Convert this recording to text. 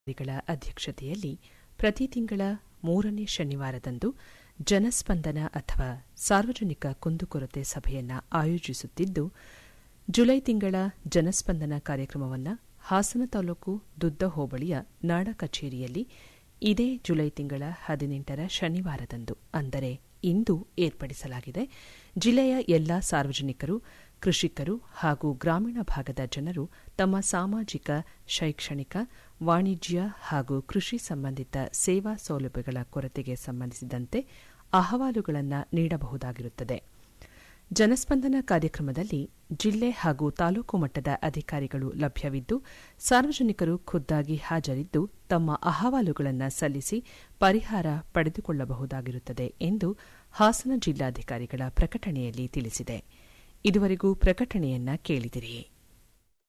ಗಳ ಅಧ್ಯಕ್ಷತೆಯಲ್ಲಿ ಪ್ರತಿ ತಿಂಗಳ ಮೂರನೇ ಶನಿವಾರದಂದು ಜನಸ್ಪಂದನ ಅಥವಾ ಸಾರ್ವಜನಿಕ ಕುಂದುಕೊರತೆ ಸಭೆಯನ್ನು ಆಯೋಜಿಸುತ್ತಿದ್ದು ಜುಲೈ ತಿಂಗಳ ಜನಸ್ಪಂದನ ಕಾರ್ಯಕ್ರಮವನ್ನು ಹಾಸನ ತಾಲೂಕು ದುದ್ದ ಹೋಬಳಿಯ ನಾಡ ಕಚೇರಿಯಲ್ಲಿ ಇದೇ ಜುಲೈ ತಿಂಗಳ ಹದಿನೆಂಟರ ಶನಿವಾರದಂದು ಅಂದರೆ ಇಂದು ಏರ್ಪಡಿಸಲಾಗಿದೆ ಜಿಲ್ಲೆಯ ಎಲ್ಲಾ ಸಾರ್ವಜನಿಕರು ಕೃಷಿಕರು ಹಾಗೂ ಗ್ರಾಮೀಣ ಭಾಗದ ಜನರು ತಮ್ಮ ಸಾಮಾಜಿಕ ಶೈಕ್ಷಣಿಕ ವಾಣಿಜ್ಯ ಹಾಗೂ ಕೃಷಿ ಸಂಬಂಧಿತ ಸೇವಾ ಸೌಲಭ್ಯಗಳ ಕೊರತೆಗೆ ಸಂಬಂಧಿಸಿದಂತೆ ಅಹವಾಲುಗಳನ್ನು ನೀಡಬಹುದಾಗಿರುತ್ತದೆ ಜನಸ್ಪಂದನ ಕಾರ್ಯಕ್ರಮದಲ್ಲಿ ಜಿಲ್ಲೆ ಹಾಗೂ ತಾಲೂಕು ಮಟ್ಟದ ಅಧಿಕಾರಿಗಳು ಲಭ್ಯವಿದ್ದು ಸಾರ್ವಜನಿಕರು ಖುದ್ದಾಗಿ ಹಾಜರಿದ್ದು ತಮ್ಮ ಅಹವಾಲುಗಳನ್ನು ಸಲ್ಲಿಸಿ ಪರಿಹಾರ ಪಡೆದುಕೊಳ್ಳಬಹುದಾಗಿರುತ್ತದೆ ಎಂದು ಹಾಸನ ಜಿಲ್ಲಾಧಿಕಾರಿಗಳ ಪ್ರಕಟಣೆಯಲ್ಲಿ ತಿಳಿಸಿದೆ ಇದುವರೆಗೂ ಪ್ರಕಟಣೆಯನ್ನ ಕೇಳಿದಿರಿ